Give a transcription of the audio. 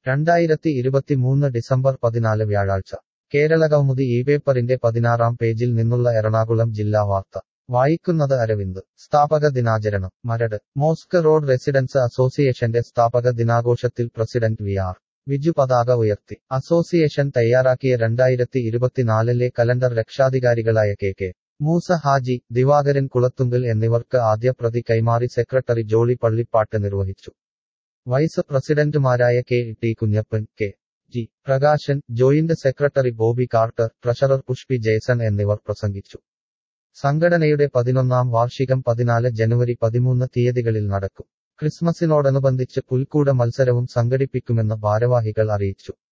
രണ്ടായിരത്തി ഇരുപത്തിമൂന്ന് ഡിസംബർ പതിനാല് വ്യാഴാഴ്ച കേരളകൗമുദി ഈ പേപ്പറിന്റെ പതിനാറാം പേജിൽ നിന്നുള്ള എറണാകുളം ജില്ലാ വാർത്ത വായിക്കുന്നത് അരവിന്ദ് സ്ഥാപക ദിനാചരണം മരട് മോസ്ക് റോഡ് റെസിഡൻസ് അസോസിയേഷന്റെ സ്ഥാപക ദിനാഘോഷത്തിൽ പ്രസിഡന്റ് വി ആർ വിജു പതാക ഉയർത്തി അസോസിയേഷൻ തയ്യാറാക്കിയ രണ്ടായിരത്തി ഇരുപത്തിനാലിലെ കലണ്ടർ രക്ഷാധികാരികളായ കെ കെ മൂസ ഹാജി ദിവാകരൻ കുളത്തുങ്കൽ എന്നിവർക്ക് ആദ്യ പ്രതി കൈമാറി സെക്രട്ടറി ജോളി പള്ളിപ്പാട്ട് നിർവഹിച്ചു വൈസ് പ്രസിഡന്റുമാരായ K T Kunjappan K G Prakashan joint secretary Bobby Carter treasurer Pushpi Jason എന്നിവർ പ്രസംഗിച്ചു സംഘടനയുടെ പതിനൊന്നാം വാർഷികം പതിനാല് ജനുവരി പതിമൂന്ന് തീയതികളിൽ നടക്കും ക്രിസ്മസിനോടനുബന്ധിച്ച് പുൽക്കൂട മത്സരവും സംഘടിപ്പിക്കുമെന്ന് ഭാരവാഹികൾ അറിയിച്ചു